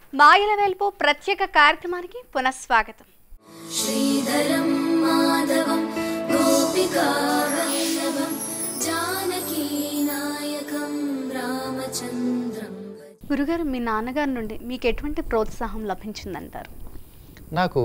మాయల వెల్పు ప్రత్యేక కార్యక్రమానికి పునఃస్వాగతం श्रीधरं माधवं गोपिकावल्लभं जानकीनायकं रामचन्द्रं గురుగారు మీ నాన్నగారి నుండి మీకు ఎటువంటి ప్రోత్సాహం లభించిందంటారు నాకు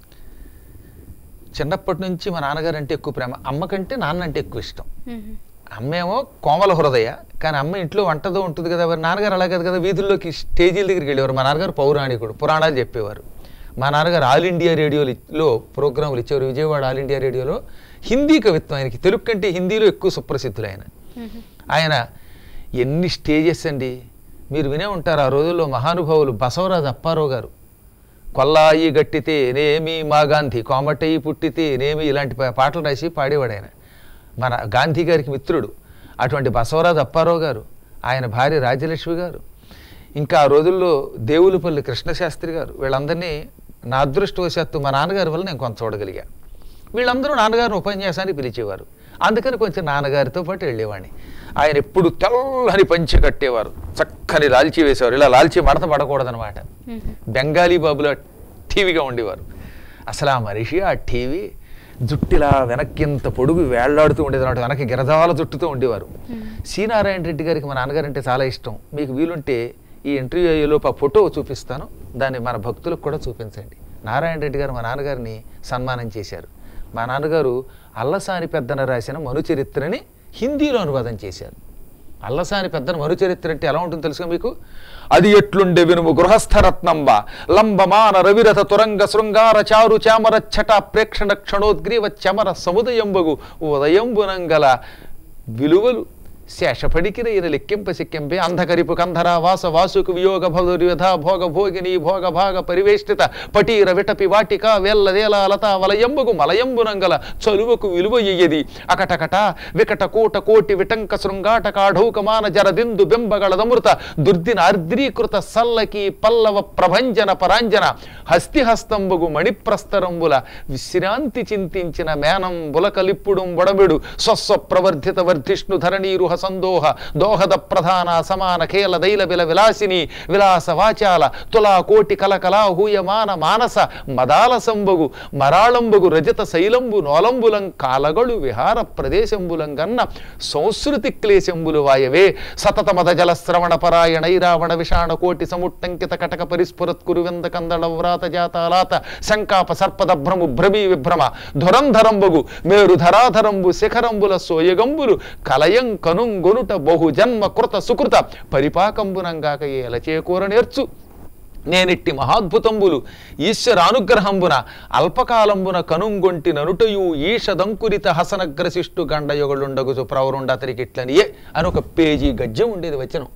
చిన్నప్పటి నుంచి మా నాన్నగారు అంటే ఎక్కువ ప్రేమ అమ్మ కంటే నాన్న అంటే ఎక్కువ ఇష్టం మ్మ్. అమ్మేమో కోమల హృదయ కానీ అమ్మ ఇంట్లో వంటదో ఉంటుంది కదా మరి నాన్నగారు అలా కాదు కదా వీధుల్లోకి స్టేజీల దగ్గరికి వెళ్ళేవారు మా నాన్నగారు పౌరాణికుడు పురాణాలు చెప్పేవారు మా నాన్నగారు ఆల్ ఇండియా రేడియోలో ప్రోగ్రాములు ఇచ్చేవారు విజయవాడ ఆల్ ఇండియా రేడియోలో హిందీ కవిత్వం ఆయనకి తెలుగు కంటే హిందీలో ఎక్కువ సుప్రసిద్ధులు ఆయన మ్మ్. ఆయన ఎన్ని స్టేజెస్ అండి మీరు వినే ఉంటారు ఆ రోజుల్లో మహానుభావులు బసవరాజు అప్పారావు గారు కొల్లాయి గట్టితే నేమి మా గాంధీ కోమటయి పుట్టితే నేమి ఇలాంటి పా- పాటలు రాసి పాడేవాడు ఆయన మన గాంధీ గారికి మిత్రుడు అటువంటి బసవరాజు అప్పారావు గారు ఆయన భార్య రాజ్యలక్ష్మి గారు ఇంకా ఆ రోజుల్లో దేవులపల్లి కృష్ణశాస్త్రి గారు వీళ్ళందరినీ నా అదృష్టవశాత్తు మా నాన్నగారి వల్ల నేను కొంత చూడగలిగా వీళ్ళందరూ నాన్నగారిని ఉపన్యాసానికి పిలిచేవారు అందుకని కొంచెం నాన్నగారితో పాటు వెళ్ళేవాడిని ఆయన ఎప్పుడు తెల్లని పంచె కట్టేవారు చక్కని లాల్చి వేసేవారు ఇలా లాల్చి మడత పడకూడదనమాట మ్మ్. బెంగాలీ బాబుల టీవీగా ఉండేవారు అసలు ఆ మనిషి ఆ టీవీ జుట్టిలా వెనక్కింత పొడుగు వేళ్లాడుతూ ఉండేది అన్నమాట వెనక్కి గిరదాల జుట్టుతో ఉండేవారు సి నారాయణ రెడ్డి గారికి మా నాన్నగారు అంటే చాలా ఇష్టం మీకు వీలుంటే ఈ ఇంటర్వ్యూ అయ్యేలోపు ఆ ఫోటో చూపిస్తాను దాన్ని మన భక్తులకు కూడా చూపించండి నారాయణ రెడ్డి గారు మా నాన్నగారిని సన్మానం చేశారు మా నాన్నగారు అల్లసాని పెద్దన రాసిన మనుచరిత్రని హిందీలో అనువాదం చేశారు అల్లసాని పెద్దన మరుచరిత్ర అంటే ఎలా ఉంటుందో తెలుసుగా మీకు అది ఎట్లుండే వినుము గృహస్థరత్నంబ లంబమాన రవిరథ తురంగ శృంగార చారు చామర ఛట ప్రేక్షణ క్షణోద్గ్రీవ చమర సముదయంబగు ఉదయంబునంగల విలువలు శేషపడికిన ఈయన లెక్కింప సిక్కింపే అంధకరిపు కంధర వాస వాసుకు వియోగ భౌర్యధ భోగ భోగిని భోగ భాగ పరివేష్టిత పటీర విటపి వాటిక వేల్ల వేల లత వలయంబుకు మలయంబునంగల చలువకు విలువ ఇయ్యది అకటకట వికట కోట కోటి విటంక శృంగాట కాఢౌకమాన జరదిందు బింబగళదమృత దుర్దిన అర్ద్రీకృత సల్లకి పల్లవ ప్రభంజన పరాంజన హస్తిహస్తంబుగు మణిప్రస్తరంబుల విశ్రాంతి చింతించిన మేనం బులకలిప్పుడుం బొడబెడు స్వస్వ ప్రవర్ధిత వర్ధిష్ణు ధరణీరుహ సందోహ దోహద ప్రధాన సమాన ఖేల దైల విల విలాసిని విలాస వాచాల తులా కోటి కలకలా హూయమాన మానస మదాల సంబగు మరాళంబగు రజత శైలంబు నోలంబులం కాలగడు విహార ప్రదేశంబులం గన్న సంస్కృతి క్లేశంబులు వాయవే సతత మద జల శ్రవణ పరాయణ ఐరావణ విషాణ కోటి సముట్టంకిత కటక పరిస్ఫురత్ కురువింద కందళ వ్రాత జాతాలాత శంకాప సర్పద భ్రము భ్రమీ విభ్రమ ధురంధరంబగు మేరు ధరాధరంబు శిఖరంబుల సోయగంబులు కలయం కనుంగొనుట బహు జన్మ కృత సుకృత పరిపాకంబునంగాక ఏల చేకూర నేర్చు నేనిట్టి మహాద్భుతంబులు ఈశ్వరానుగ్రహంబున అల్పకాలంబున కనుంగొంటి ననుటయు ఈషదంకురిత హసనగ్రశిష్టు గండయొగలుండగుచు ప్రవరుండ అతనికిట్లనియే అని ఒక పేజీ గద్యం ఉండేది వచనం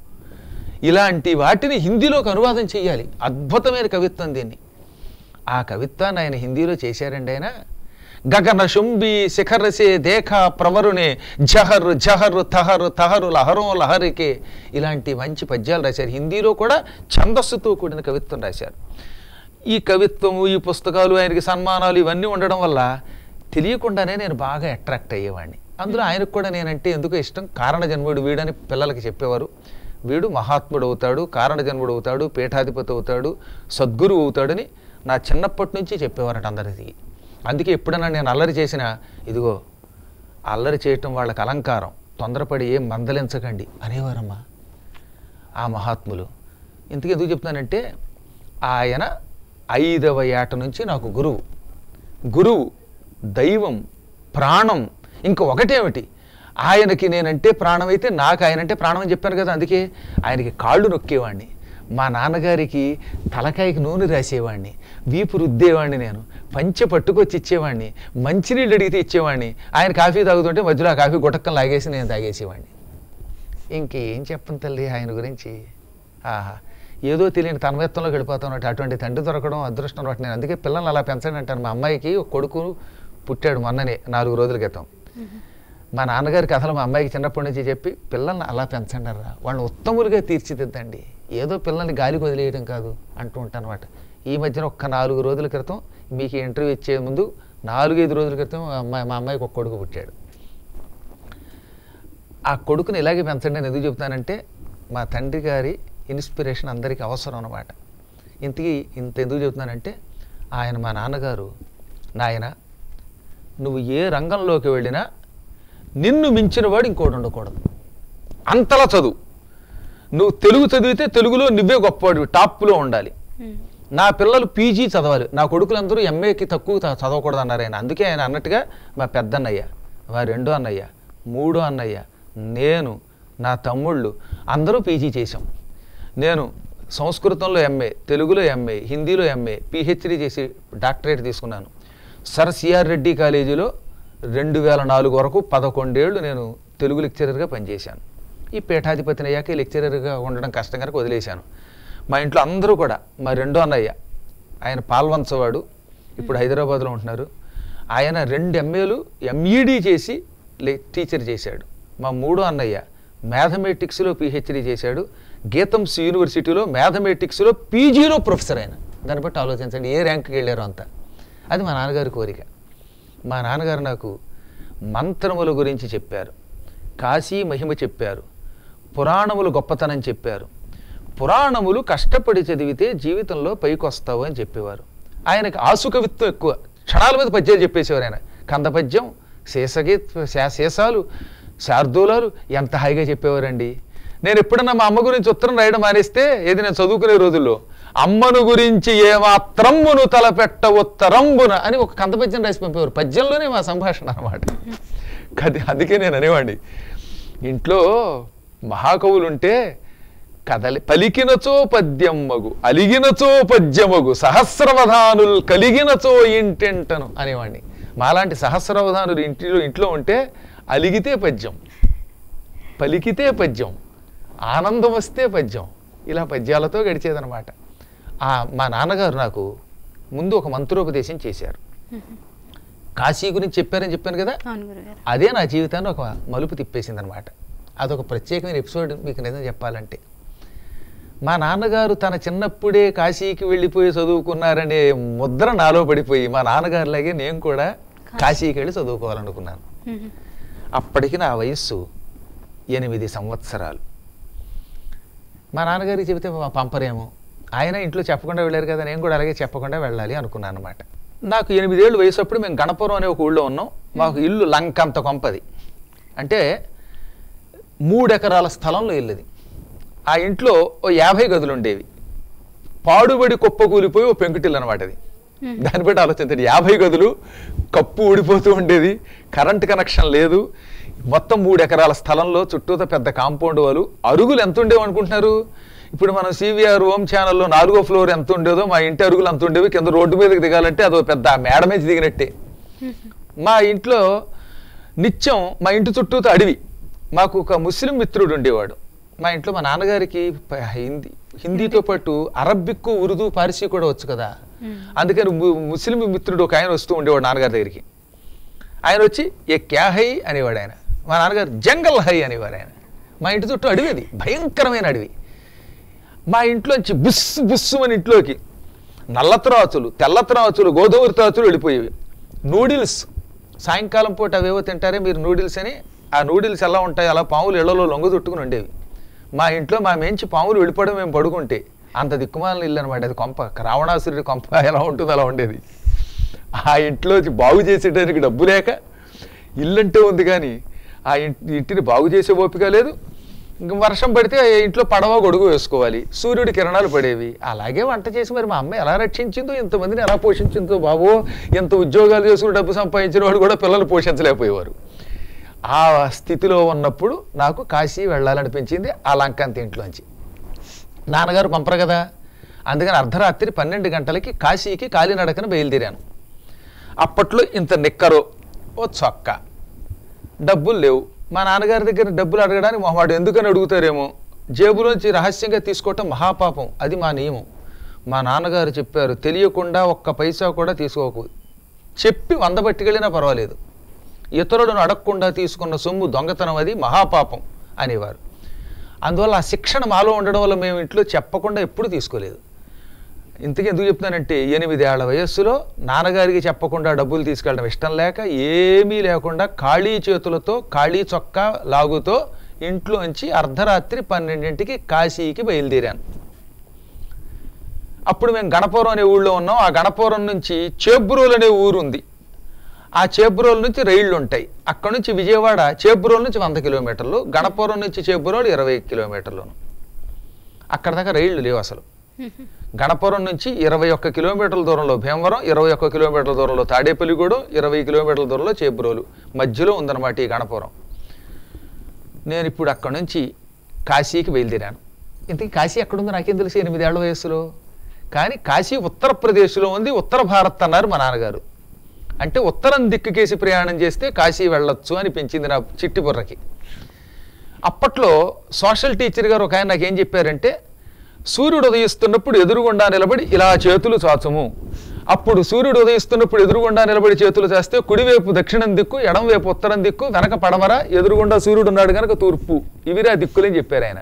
ఇలాంటి వాటిని హిందీలోకి అనువాదం చేయాలి అద్భుతమైన కవిత్వం దీన్ని ఆ కవిత్వాన్ని ఆయన హిందీలో చేశారండి ఆయన గగన శుంభి శిఖరసే దేఖ ప్రవరునే జహర్ జహర్ తహర్ తహరు లహరం లహరికే ఇలాంటి మంచి పద్యాలు రాశారు హిందీలో కూడా ఛందస్సుతో కూడిన కవిత్వం రాశారు ఈ కవిత్వము ఈ పుస్తకాలు ఆయనకి సన్మానాలు ఇవన్నీ ఉండడం వల్ల తెలియకుండానే నేను బాగా అట్రాక్ట్ అయ్యేవాడిని అందులో ఆయనకు కూడా నేనంటే ఎందుకు ఇష్టం కారణ జన్ముడు వీడని పిల్లలకి చెప్పేవారు వీడు మహాత్ముడు అవుతాడు కారణ జన్ముడు అవుతాడు పీఠాధిపతి అవుతాడు సద్గురువు అవుతాడని నా చిన్నప్పటి నుంచి చెప్పేవారట అందరికీ అందుకే ఎప్పుడైనా నేను అల్లరి చేసినా ఇదిగో అల్లరి చేయటం వాళ్ళకి అలంకారం తొందరపడి ఏం మందలించకండి అనేవారమ్మా ఆ మహాత్ములు ఇంతకీ ఎందుకు చెప్తున్నానంటే ఆయన ఐదవ ఏట నుంచి నాకు గురువు గురువు దైవం ప్రాణం ఇంక ఒకటేమిటి ఆయనకి నేనంటే ప్రాణం అయితే నాకు ఆయనంటే ప్రాణం అని చెప్పాను కదా అందుకే ఆయనకి కాళ్ళు నొక్కేవాడిని మా నాన్నగారికి తలకాయకి నూనె రాసేవాడిని వీపు రుద్దేవాడిని నేను పంచె పట్టుకొచ్చి ఇచ్చేవాడిని మంచినీళ్ళు అడిగితే ఇచ్చేవాడిని ఆయన కాఫీ తాగుతుంటే మధ్యలో ఆ కాఫీ గుటక్కం లాగేసి నేను తాగేసేవాడిని ఇంకేం చెప్పను తల్లి ఆయన గురించి ఆహా ఏదో తెలియని తన్మయత్వంలోకి వెళ్ళిపోతాను అటువంటి తండ్రి దొరకడం అదృష్టం ఒకటి నేను అందుకే పిల్లల్ని అలా పెంచండి అంటాను మా అమ్మాయికి ఒక కొడుకు పుట్టాడు మొన్ననే నాలుగు రోజుల క్రితం మా నాన్నగారి కథలు మా అమ్మాయికి చిన్నప్పటి నుంచి చెప్పి పిల్లల్ని అలా పెంచండి రా వాళ్ళని ఉత్తములుగా తీర్చిదిద్దండి ఏదో పిల్లల్ని గాలికి వదిలేయడం కాదు అంటూ ఉంటాను అనమాట ఈ మధ్యన ఒక్క నాలుగు రోజుల క్రితం మీకు ఇంటర్వ్యూ ఇచ్చే ముందు నాలుగైదు రోజుల క్రితం మా అమ్మాయి మా అమ్మాయికి ఒక కొడుకు పుట్టాడు ఆ కొడుకుని ఇలాగే పెంచండి అని ఎందుకు చెప్తానంటే మా తండ్రి గారి ఇన్స్పిరేషన్ అందరికీ అవసరం అనమాట ఇంతకీ ఇంత ఎందుకు చెబుతున్నానంటే ఆయన మా నాన్నగారు నాయన నువ్వు ఏ రంగంలోకి వెళ్ళినా నిన్ను మించిన వాడు ఇంకోటి ఉండకూడదు అంతలా చదువు నువ్వు తెలుగు చదివితే తెలుగులో నువ్వే గొప్పవాడివి టాప్లో ఉండాలి ఉమ్. నా పిల్లలు పీజీ చదవాలి నా కొడుకులందరూ ఎంఏకి తక్కువ చ- చదవకూడదు అన్నారు ఆయన అందుకే ఆయన అన్నట్టుగా మా పెద్ద అన్నయ్య మా రెండో అన్నయ్య మూడో అన్నయ్య నేను నా తమ్ముళ్ళు అందరూ పీజీ చేశాం నేను సంస్కృతంలో ఎంఏ తెలుగులో ఎంఏ హిందీలో ఎంఏ పిహెచ్డి చేసి డాక్టరేట్ తీసుకున్నాను సర్ సిఆర్ రెడ్డి కాలేజీలో రెండు వేల నాలుగు వరకు పదకొండేళ్ళు నేను తెలుగు లెక్చరర్గా పనిచేశాను ఈ పీఠాధిపతిని అయ్యాక ఈ లెక్చరర్గా ఉండడం కష్టం కనుక వదిలేశాను మా ఇంట్లో అందరూ కూడా మా రెండో అన్నయ్య ఆయన పాల్వంచవాడు ఇప్పుడు హైదరాబాద్లో ఉంటున్నారు ఆయన రెండు ఎంఏలు ఎంఈడి చేసి లే టీచర్ చేశాడు మా మూడో అన్నయ్య మ్యాథమెటిక్స్లో పిహెచ్డి చేశాడు గీతంస్ యూనివర్సిటీలో మ్యాథమెటిక్స్లో పీజీలో ప్రొఫెసర్ ఆయన దాన్ని బట్టి ఆలోచించండి ఏ ర్యాంక్కి వెళ్ళారో అంత అది మా నాన్నగారి కోరిక మా నాన్నగారు నాకు మంత్రముల గురించి చెప్పారు కాశీ మహిమ చెప్పారు పురాణములు గొప్పతనం చెప్పారు పురాణములు కష్టపడి చదివితే జీవితంలో పైకి వస్తావు అని చెప్పేవారు ఆయనకి ఆసు కవిత్వం ఎక్కువ క్షణాల మీద పద్యాలు చెప్పేసేవారు ఆయన కంద పద్యం శేషగీ శేషాలు శార్దూలాలు ఎంత హాయిగా చెప్పేవారండి నేను ఎప్పుడన్నా మా అమ్మ గురించి ఉత్తరం రాయడం మానేస్తే ఏది నేను చదువుకునే రోజుల్లో అమ్మను గురించి ఏమాత్రమ్మును తలపెట్ట ఉత్తరంబున అని ఒక కంద పద్యం రాసి పంపేవారు పద్యంలోనే మా సంభాషణ అనమాట కది అందుకే నేను అనేవాడిని ఇంట్లో మహాకవులు ఉంటే కదలి పలికినచో పద్యమ్మగు అలిగినచో పద్యమగు సహస్రవధానులు కలిగినచో ఇంటెంటను అనేవాడిని మాలాంటి సహస్రవధానులు ఇంటిలో ఇంట్లో ఉంటే అలిగితే పద్యం పలికితే పద్యం ఆనందం వస్తే పద్యం ఇలా పద్యాలతో గడిచేదనమాట ఆ మా నాన్నగారు నాకు ముందు ఒక మంత్రోపదేశం చేశారు కాశీ గురించి చెప్పారని చెప్పాను కదా అవును గురుగారు అదే నా జీవితాన్ని ఒక మలుపు తిప్పేసింది అనమాట అదొక ప్రత్యేకమైన ఎపిసోడ్ మీకు నిజం చెప్పాలంటే మా నాన్నగారు తన చిన్నప్పుడే కాశీకి వెళ్ళిపోయి చదువుకున్నారనే ముద్ర నాలో పడిపోయి మా నాన్నగారిలాగే నేను కూడా కాశీకి వెళ్ళి చదువుకోవాలనుకున్నాను ఉమ్. అప్పటికి నా వయస్సు ఎనిమిది సంవత్సరాలు మా నాన్నగారికి చెబితే మా పంపరేమో ఆయన ఇంట్లో చెప్పకుండా వెళ్ళారు కదా నేను కూడా అలాగే చెప్పకుండా వెళ్ళాలి అనుకున్నాను అనమాట నాకు ఎనిమిదేళ్ళు వయసు అప్పుడు మేము గణపురం అనే ఒక ఊళ్ళో ఉన్నాం మాకు ఇల్లు లంకంత కొంపది అంటే మూడెకరాల స్థలంలో ఇల్లుది ఆ ఇంట్లో ఓ యాభై గదులు ఉండేవి పాడుబడి కుప్ప కూలిపోయి ఓ పెంకుటిల్లు అనమాట అది దాన్ని బట్టి ఆలోచించండి యాభై గదులు కప్పు ఊడిపోతూ ఉండేది కరెంట్ కనెక్షన్ లేదు మొత్తం మూడు ఎకరాల స్థలంలో చుట్టూత పెద్ద కాంపౌండ్ వాళ్ళు అరుగులు ఎంత ఉండేవి అనుకుంటున్నారు ఇప్పుడు మనం సివిఆర్ హోమ్ ఛానల్లో నాలుగో ఫ్లోర్ ఎంత ఉండేదో మా ఇంటి అరుగులు అంత ఉండేవి కింద రోడ్డు మీదకి దిగాలంటే అదో పెద్ద మేడ మీద దిగినట్టే మా ఇంట్లో నిత్యం మా ఇంటి చుట్టూత అడవి మాకు ఒక ముస్లిం మిత్రుడు ఉండేవాడు మా ఇంట్లో మా నాన్నగారికి ప- హిందీ హిందీతో పాటు అరబిక్ ఉర్దూ పార్సీ కూడా వచ్చు కదా అందుకని ము- ముస్లిం మిత్రుడు ఒక ఆయన వస్తూ ఉండేవాడు నాన్నగారి దగ్గరికి ఆయన వచ్చి ఏ క్యా హై అనేవాడు ఆయన మా నాన్నగారు జంగల్ హై అనేవారు ఆయన మా ఇంటి చుట్టూ అడవి అది భయంకరమైన అడవి మా ఇంట్లోంచి బుస్ బుస్సు అని ఇంట్లోకి నల్ల త్రాచులు తెల్ల త్రాచులు గోధుమ త్రాచులు వెళ్ళిపోయేవి నూడిల్స్ సాయంకాలం పూట అవేవో తింటారే మీరు నూడిల్స్ అని ఆ నూడిల్స్ ఎలా ఉంటాయి అలా పాములు ఇళ్లలో లొంగ చుట్టుకుని ఉండేవి మా ఇంట్లో మా మెంచి పాములు వెళ్ళిపోవడం మేము పడుకుంటే అంత దిక్కుమాలిన ఇల్లు అనమాట అది కొంప రావణాసురుడి కొంప ఎలా ఉంటుందో అలా ఉండేది ఆ ఇంట్లో బాగు చేసేటానికి డబ్బు లేక ఇల్లంటే ఉంది కానీ ఆ ఇంటి ఇంటిని బాగు చేసే ఓపిక లేదు ఇంక వర్షం పడితే ఆ ఇంట్లో పడవ గొడుగు వేసుకోవాలి సూర్యుడి కిరణాలు పడేవి అలాగే వంట చేసి మరి మా అమ్మ ఎలా రక్షించిందో ఇంతమందిని ఎలా పోషించిందో బాబో ఎంత ఉద్యోగాలు చేసుకుని డబ్బు సంపాదించిన వాడు కూడా పిల్లలు పోషించలేకపోయేవారు ఆ స్థితిలో ఉన్నప్పుడు నాకు కాశీ వెళ్ళాలనిపించింది ఆ లంకంత ఇంట్లోంచి నాన్నగారు పంపరు కదా అందుకని అర్ధరాత్రి పన్నెండు గంటలకి కాశీకి కాలినడకన బయలుదేరాను అప్పట్లో ఇంత నిక్కరు ఓ చొక్క డబ్బులు లేవు మా నాన్నగారి దగ్గర డబ్బులు అడగడానికి మొహమాడు ఎందుకని అడుగుతారేమో జేబులోంచి రహస్యంగా తీసుకోవటం మహాపాపం అది మా నియమం మా నాన్నగారు చెప్పారు తెలియకుండా ఒక్క పైసా కూడా తీసుకోకు చెప్పి వంద పట్టుకెళ్ళినా పర్వాలేదు ఇతరులను అడగకుండా తీసుకున్న సొమ్ము దొంగతనం అది మహాపాపం అనేవారు అందువల్ల ఆ శిక్షణ మాలో ఉండడం వల్ల మేము ఇంట్లో చెప్పకుండా ఎప్పుడు తీసుకోలేదు ఇంతకీ ఎందుకు చెప్తున్నానంటే ఎనిమిదేళ్ల వయస్సులో నాన్నగారికి చెప్పకుండా డబ్బులు తీసుకెళ్ళడం ఇష్టం లేక ఏమీ లేకుండా ఖాళీ చేతులతో ఖాళీ చొక్కా లాగుతో ఇంట్లోంచి అర్ధరాత్రి పన్నెండింటికి కాశీకి బయలుదేరాను అప్పుడు మేము గణపురం అనే ఊళ్ళో ఉన్నాం ఆ గణపురం నుంచి చేబ్రోలు అనే ఊరు ఉంది ఆ చేబ్రోలు నుంచి రైళ్లు ఉంటాయి అక్కడ నుంచి విజయవాడ చేబ్రోలు నుంచి వంద కిలోమీటర్లు గణపురం నుంచి చేబ్రోలు ఇరవై కిలోమీటర్లు అక్కడ దాకా రైళ్లు లేవు అసలు గణపురం నుంచి ఇరవై ఒక్క కిలోమీటర్ల దూరంలో భీమవరం ఇరవై ఒక్క కిలోమీటర్ల దూరంలో తాడేపల్లిగూడెం ఇరవై కిలోమీటర్ల దూరంలో చేబ్రోలు మధ్యలో ఉందన్నమాట ఈ గణపురం నేను ఇప్పుడు అక్కడ నుంచి కాశీకి బయలుదేరాను ఇంతకీ కాశీ ఎక్కడుందో నాకేం తెలుసు ఎనిమిదేళ్ల వయస్సులో కానీ కాశీ ఉత్తరప్రదేశ్లో ఉంది ఉత్తర భారత్ అన్నారు మా నాన్నగారు అంటే ఉత్తరం దిక్కుకేసి ప్రయాణం చేస్తే కాశీ వెళ్ళొచ్చు అని పెంచింది నా చిట్టి బుర్రకి అప్పట్లో సోషల్ టీచర్ గారు ఒక ఆయన నాకేం చెప్పారంటే సూర్యుడు ఉదయిస్తున్నప్పుడు ఎదురుగుండా నిలబడి ఇలా చేతులు చాచుము అప్పుడు సూర్యుడు ఉదయిస్తున్నప్పుడు ఎదురుగుండా నిలబడి చేతులు చేస్తే కుడివైపు దక్షిణం దిక్కు ఎడంవైపు ఉత్తరం దిక్కు వెనక పడమర ఎదురుగుండా సూర్యుడు ఉన్నాడు కనుక తూర్పు ఇవిరా దిక్కులని చెప్పారు ఆయన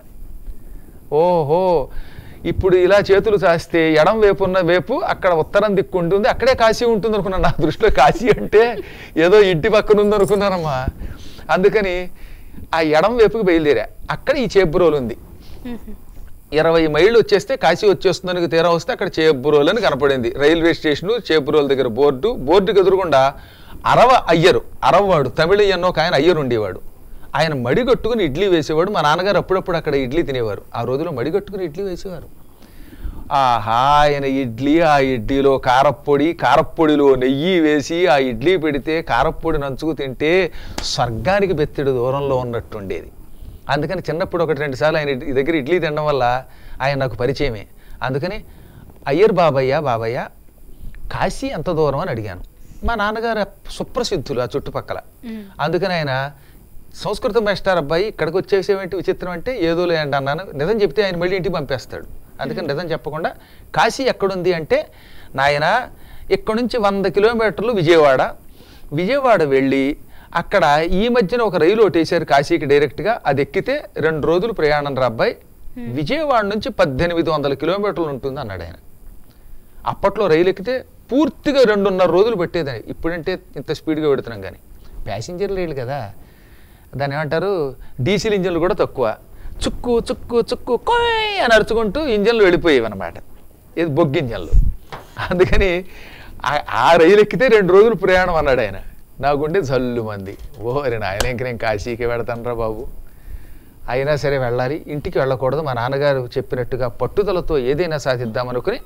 ఓహో ఇప్పుడు ఇలా చేతులు చాస్తే ఎడం వైపు ఉన్న వైపు అక్కడ ఉత్తరం దిక్కు ఉంటుంది అక్కడే కాశీ ఉంటుంది అనుకున్నాను నా దృష్టిలో కాశీ అంటే ఏదో ఇంటి పక్కన ఉంది అనుకున్నానమ్మా అందుకని ఆ ఎడం వైపుకి బయలుదేరా అక్కడ ఈ చేబ్రోలు ఉంది ఇరవై మైళ్ళు వచ్చేస్తే కాశీ వచ్చేస్తుందని తీరా వస్తే అక్కడ చేబ్రోలు అని కనపడింది రైల్వే స్టేషను చేబ్రోలు దగ్గర బోర్డు బోర్డుకి ఎదురుగుండా అరవ అయ్యరు అరవవాడు తమిళయ్యన్నో ఒక ఆయన అయ్యరు ఉండేవాడు ఆయన మడి కట్టుకుని ఇడ్లీ వేసేవాడు మా నాన్నగారు అప్పుడప్పుడు అక్కడ ఇడ్లీ తినేవారు ఆ రోజులో మడి కట్టుకుని ఇడ్లీ వేసేవారు ఆహా ఆయన ఇడ్లీ ఆ ఇడ్లీలో కారప్పొడి కారప్పొడిలో నెయ్యి వేసి ఆ ఇడ్లీ పెడితే కారప్పొడి నంచుకు తింటే స్వర్గానికి బెత్తిడు దూరంలో ఉన్నట్టుండేది అందుకని చిన్నప్పుడు ఒకటి రెండు సార్లు ఆయన ఇడ్- దగ్గర ఇడ్లీ తినడం వల్ల ఆయన నాకు పరిచయమే అందుకని అయ్యర్ బాబయ్య బాబయ్య కాశీ ఎంత దూరం అని అడిగాను మా నాన్నగారు సుప్రసిద్ధులు ఆ చుట్టుపక్కల అందుకని ఆయన సంస్కృతం మాస్టర్ అబ్బాయి ఇక్కడికి వచ్చేసేమేంటి విచిత్రం అంటే ఏదో లేండి అన్నాను నిజం చెప్తే ఆయన మళ్ళీ ఇంటికి పంపేస్తాడు అందుకని నిజం చెప్పకుండా కాశీ ఎక్కడుంది అంటే నాయన ఇక్కడి నుంచి వంద కిలోమీటర్లు విజయవాడ విజయవాడ వెళ్ళి అక్కడ ఈ మధ్యన ఒక రైలు ఒకటి వేశారు కాశీకి డైరెక్ట్గా అది ఎక్కితే రెండు రోజులు ప్రయాణం రా అబ్బాయి విజయవాడ నుంచి పద్దెనిమిది వందల కిలోమీటర్లు ఉంటుంది అన్నాడు ఆయన అప్పట్లో రైలు ఎక్కితే పూర్తిగా రెండున్నర రోజులు పెట్టేదని ఇప్పుడంటే ఇంత స్పీడ్గా పెడుతున్నాం కానీ ప్యాసింజర్ రైలు కదా దాన్ని ఏమంటారు డీజిల్ ఇంజన్లు కూడా తక్కువ చుక్కు చుక్కు చుక్కు కోయ్ అని అరుచుకుంటూ ఇంజన్లు వెళ్ళిపోయేవి అనమాట ఇది బొగ్గు ఇంజన్లు అందుకని ఆ- ఆ రైలు ఎక్కితే రెండు రోజులు ప్రయాణం అన్నాడు ఆయన నా గుండె జల్లు మంది ఓరే నాయన ఇంక నేను కాశీకి వెడతానరా బాబు అయినా సరే వెళ్ళాలి ఇంటికి వెళ్ళకూడదు మా నాన్నగారు చెప్పినట్టుగా పట్టుదలతో ఏదైనా సాధిద్దామనుకుని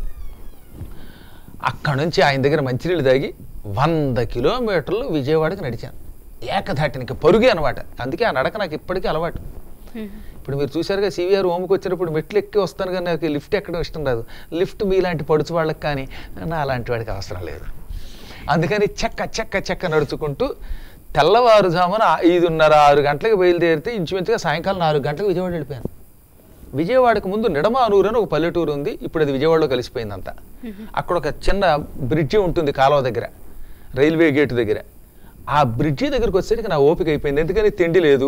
అక్కడ నుంచి ఆయన దగ్గర మంచినీళ్ళు తాగి వంద కిలోమీటర్లు విజయవాడకి నడిచాను ఏకధాటినికి పరుగే అనమాట అందుకే ఆ నడక నాకు ఇప్పటికీ అలవాటు ఇప్పుడు మీరు చూశారుగా సివిఆర్ హోమ్కి వచ్చినప్పుడు మెట్లు ఎక్కి వస్తాను కానీ నాకు లిఫ్ట్ ఎక్కడం ఇష్టం రాదు లిఫ్ట్ మీలాంటి పడుచు వాళ్ళకి కానీ నా అలాంటి వాడికి అవసరం లేదు అందుకని చెక్క చెక్క చెక్క నడుచుకుంటూ తెల్లవారుజామున ఐదున్నర ఆరు గంటలకు బయలుదేరితే ఇంచుమించుగా సాయంకాలం నాలుగు గంటలకు విజయవాడ వెళ్ళిపోయాను విజయవాడకు ముందు నిడమానూరు అని ఒక పల్లెటూరు ఉంది ఇప్పుడు అది విజయవాడలో కలిసిపోయిందంతా అక్కడ ఒక చిన్న బ్రిడ్జి ఉంటుంది కాలువ దగ్గర రైల్వే గేటు దగ్గర ఆ బ్రిడ్జి దగ్గరకు వచ్చేసరికి నా ఓపిక అయిపోయింది ఎందుకని తిండి లేదు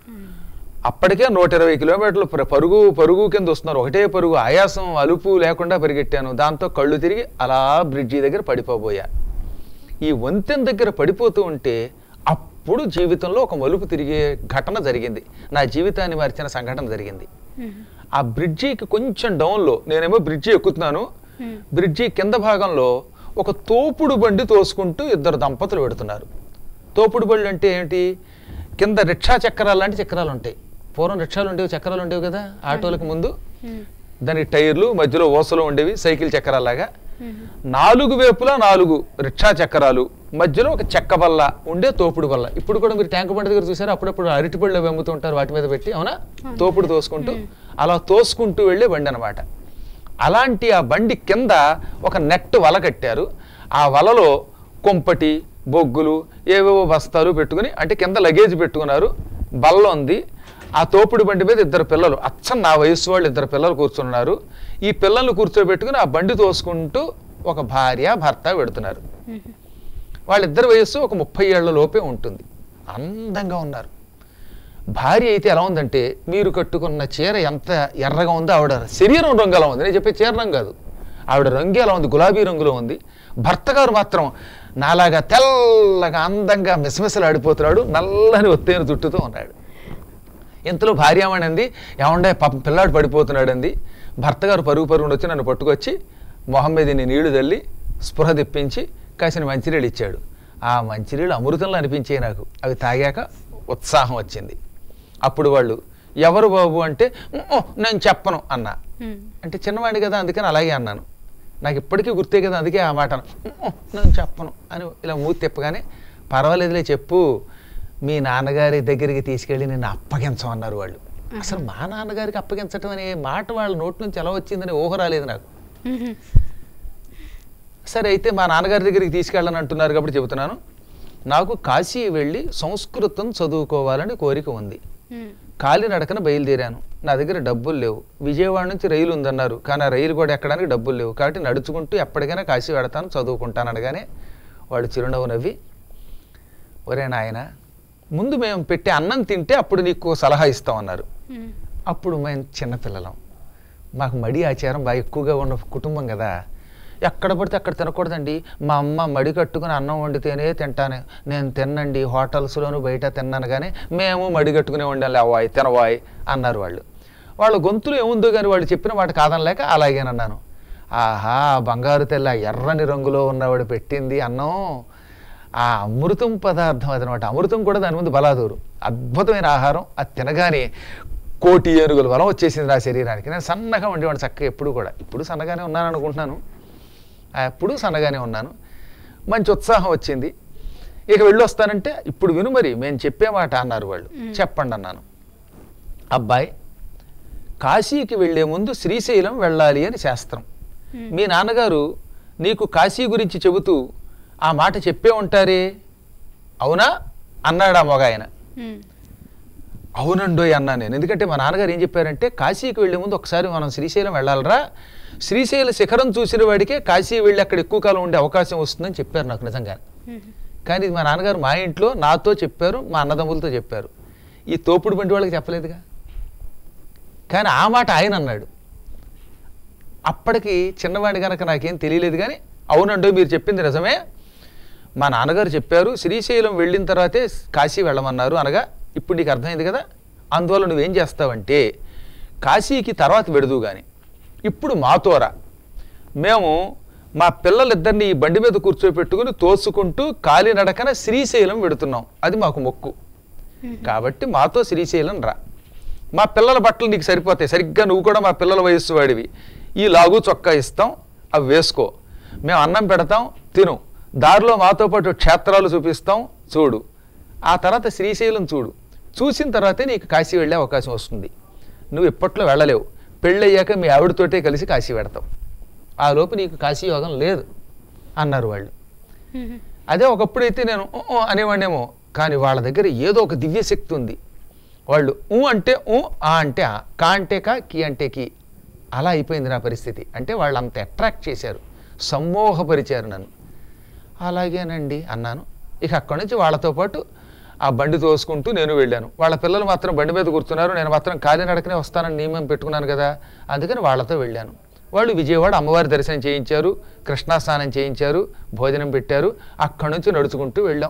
అప్పటికే నూట ఇరవై కిలోమీటర్లు ప్ర- పరుగు పరుగు కింద వస్తున్నారు ఒకటే పరుగు ఆయాసం అలుపు లేకుండా పరిగెట్టాను దాంతో కళ్ళు తిరిగి అలా బ్రిడ్జి దగ్గర పడిపోబోయా ఈ వంతెన దగ్గర పడిపోతూ ఉంటే అప్పుడు జీవితంలో ఒక మలుపు తిరిగే ఘటన జరిగింది నా జీవితాన్ని మార్చిన సంఘటన జరిగింది ఆ బ్రిడ్జికి కొంచెం డౌన్లో నేనేమో బ్రిడ్జి ఎక్కుతున్నాను బ్రిడ్జి కింద భాగంలో ఒక తోపుడు బండి తోసుకుంటూ ఇద్దరు దంపతులు పెడుతున్నారు తోపుడు బండ్లు అంటే ఏంటి కింద రిక్షా చక్రాలు లాంటి చక్రాలు ఉంటాయి పూర్వం రిక్షాలు ఉండేవి చక్రాలు ఉండేవి కదా ఆటోలకు ముందు దానికి టైర్లు మధ్యలో ఓసలు ఉండేవి సైకిల్ చక్రాలాగా నాలుగు వైపులా నాలుగు రిక్షా చక్రాలు మధ్యలో ఒక చెక్క బల్ల ఉండే తోపుడు బల్ల ఇప్పుడు కూడా మీరు ట్యాంక్ బండి దగ్గర చూసారు అప్పుడప్పుడు అరటి పళ్ళు అవి అమ్ముతూ ఉంటారు వాటి మీద పెట్టి అవునా తోపుడు తోసుకుంటూ అలా తోసుకుంటూ వెళ్ళే బండి అనమాట అలాంటి ఆ బండి కింద ఒక నెట్ వల కట్టారు ఆ వలలో కొంపటి బొగ్గులు ఏవేవో బస్తాలు పెట్టుకుని అంటే కింద లగేజ్ పెట్టుకున్నారు బల్ల ఉంది ఆ తోపుడు బండి మీద ఇద్దరు పిల్లలు అచ్చం నా వయసు వాళ్ళు ఇద్దరు పిల్లలు కూర్చున్నారు ఈ పిల్లల్ని కూర్చోబెట్టుకుని ఆ బండి తోసుకుంటూ ఒక భార్య భర్త పెడుతున్నారు వాళ్ళిద్దరి వయస్సు ఒక ముప్పై ఏళ్ల లోపే ఉంటుంది అందంగా ఉన్నారు భార్య అయితే ఎలా ఉందంటే మీరు కట్టుకున్న చీర ఎంత ఎర్రగా ఉందో ఆవిడ శరీరం రంగు ఎలా ఉంది నేను చెప్పే చీర రంగు కాదు ఆవిడ రంగు ఎలా ఉంది గులాబీ రంగులో ఉంది భర్త గారు మాత్రం నాలాగా తెల్లగా అందంగా మిసమిసలాడిపోతున్నాడు నల్లని ఒత్తైన జుట్టుతో ఉన్నాడు ఇంతలో భార్య ఏమనింది ఏమండే పాపం పిల్లాడు పడిపోతున్నాడు అంది భర్త గారు పరుగు పరుగున వచ్చి నన్ను పట్టుకొచ్చి మొహం మీద ఇన్ని నీళ్లు తల్లి స్పృహ తెప్పించి కాసిన మంచినీళ్ళు ఇచ్చాడు ఆ మంచినీళ్ళు అమృతంలో అనిపించాయి నాకు అవి తాగాక ఉత్సాహం వచ్చింది అప్పుడు వాళ్ళు ఎవరు బాబు అంటే "ఉమ్మ్, నేను చెప్పను అన్నా ఉమ్, అంటే చిన్నవాడిని కదా అందుకని అలాగే అన్నాను నాకు ఇప్పటికీ గుర్తే కదా అందుకే ఆ మాట అన్నా. "ఉమ్మ్, నేను చెప్పను అని ఇలా మూతి తిప్పగానే పర్వాలేదులే చెప్పు మీ నాన్నగారి దగ్గరికి తీసుకెళ్ళి నిన్ను అప్పగించమన్నారు వాళ్ళు అసలు మా నాన్నగారికి అప్పగించటం అనే మాట వాళ్ళ నోటి నుంచి ఎలా వచ్చిందని ఊహ రాలేదు నాకు ఉమ్, సరే అయితే మా నాన్నగారి దగ్గరికి తీసుకెళ్ళని అంటున్నారు కాబట్టి చెబుతున్నాను నాకు కాశీ వెళ్ళి సంస్కృతం చదువుకోవాలని కోరిక ఉంది ఉమ్, కాలినడకన బయలుదేరాను నా దగ్గర డబ్బులు లేవు విజయవాడ నుంచి రైలు ఉందన్నారు కానీ ఆ రైలు కూడా ఎక్కడానికి డబ్బులు లేవు కాబట్టి నడుచుకుంటూ ఎప్పటికైనా కాశీ వెడతాను చదువుకుంటాను అనగానే వాడు చిరునవ్వు నవ్వి ఒరే నాయన ముందు మేము పెట్టే అన్నం తింటే అప్పుడు నీకు సలహా ఇస్తామన్నారు ఉమ్, అప్పుడు మేము చిన్నపిల్లలం మాకు మడి ఆచారం బాగా ఎక్కువగా ఉన్న కుటుంబం కదా ఎక్కడ పడితే అక్కడ తినకూడదండి మా అమ్మ మడి కట్టుకుని అన్నం వండితేనే తింటాను నేను తిన్నండి హోటల్స్లోను బయట తిన్నాను కానీ మేము మడి కట్టుకునే వండాలి అవ్వాయి తినవాయి అన్నారు వాళ్ళు వాళ్ళ గొంతులు ఏముందో కానీ వాళ్ళు చెప్పిన మాట కాదనలేక అలాగేనన్నాను ఆహా బంగారు తెల్ల ఎర్రని రంగులో ఉన్నవాడు పెట్టింది అన్నం ఆ అమృతం పదార్థం అదనమాట అమృతం కూడా దాని ముందు బలాదూరు అద్భుతమైన ఆహారం అది తినగానే కోటి ఏనుగుల బలం వచ్చేసింది నా శరీరానికి నేను సన్నగా ఉండేవాడు చక్కగా ఎప్పుడు కూడా ఇప్పుడు సన్నగానే ఉన్నాను అనుకుంటున్నాను ఆ, ఎప్పుడు సన్నగానే ఉన్నాను మంచి ఉత్సాహం వచ్చింది ఇక వెళ్ళొస్తానంటే ఇప్పుడు విను మరి మేము చెప్పే మాట అన్నారు వాళ్ళు చెప్పండి అన్నాను అబ్బాయి కాశీకి వెళ్ళే ముందు శ్రీశైలం వెళ్ళాలి అని శాస్త్రం మీ నాన్నగారు నీకు కాశీ గురించి చెబుతూ ఆ మాట చెప్పే ఉంటారే అవునా అన్నాడు ఆ మొగాయన ఉమ్, అవునండోయ్ అన్నా నేను ఎందుకంటే మా నాన్నగారు ఏం చెప్పారంటే కాశీకి వెళ్ళే ముందు ఒకసారి మనం శ్రీశైలం వెళ్ళాలరా శ్రీశైల శిఖరం చూసిన వాడికే కాశీ వెళ్ళి అక్కడ ఎక్కువ కాలం ఉండే అవకాశం వస్తుందని చెప్పారు నాకు నిజంగా ఉమ్, కానీ ఇది మా నాన్నగారు మా ఇంట్లో నాతో చెప్పారు మా అన్నదమ్ములతో చెప్పారు ఈ తోపుడు బండి వాళ్ళకి చెప్పలేదుగా కానీ ఆ మాట ఆయన అన్నాడు అప్పటికి చిన్నవాడి కనుక నాకేం తెలియలేదు కానీ అవునండో మీరు చెప్పింది నిజమే మా నాన్నగారు చెప్పారు శ్రీశైలం వెళ్ళిన తర్వాతే కాశీ వెళ్ళమన్నారు అనగా ఇప్పుడు నీకు అర్థమైంది కదా అందువల్ల నువ్వేం చేస్తావంటే కాశీకి తర్వాత వెడుదు కానీ ఇప్పుడు మాతోరా మేము మా పిల్లలిద్దరిని ఈ బండి మీద కూర్చోపెట్టుకుని తోసుకుంటూ కాలినడకన శ్రీశైలం వెడుతున్నాం అది మాకు మొక్కు కాబట్టి మాతో శ్రీశైలం రా మా పిల్లల బట్టలు నీకు సరిపోతాయి సరిగ్గా నువ్వు కూడా మా పిల్లల వయస్సు వాడివి ఈ లాగు చొక్కా ఇస్తాం అవి వేసుకో మేము అన్నం పెడతాం తిను దారిలో మాతో పాటు క్షేత్రాలు చూపిస్తాం చూడు ఆ తర్వాత శ్రీశైలం చూడు చూసిన తర్వాతే నీకు కాశీ వెళ్ళే అవకాశం వస్తుంది నువ్వు ఇప్పట్లో వెళ్ళలేవు పెళ్ళయ్యాక మీ ఆవిడతోటే కలిసి కాశీ పెడతావు ఆ లోపు నీకు కాశీ యోగం లేదు అన్నారు వాళ్ళు ఉమ్, అదే ఒకప్పుడైతే నేను ఊ ఊ అనేవాడినేమో కానీ వాళ్ళ దగ్గర ఏదో ఒక దివ్య శక్తి ఉంది వాళ్ళు ఊ అంటే ఊ ఆ అంటే ఆ కా అంటే కా కి అంటే కి అలా అయిపోయింది నా పరిస్థితి అంటే వాళ్ళు అంత అట్రాక్ట్ చేశారు సమ్మోహపరిచారు నన్ను అలాగేనండి అన్నాను ఇక అక్కడి నుంచి వాళ్ళతో పాటు ఆ బండి తోసుకుంటూ నేను వెళ్ళాను వాళ్ళ పిల్లలు మాత్రం బండి మీద కూర్చున్నారు నేను మాత్రం కాలినడకనే వస్తానని నియమం పెట్టుకున్నాను కదా అందుకని వాళ్ళతో వెళ్ళాను వాళ్ళు విజయవాడ అమ్మవారి దర్శనం చేయించారు కృష్ణా స్నానం చేయించారు భోజనం పెట్టారు అక్కడి నుంచి నడుచుకుంటూ వెళ్ళాం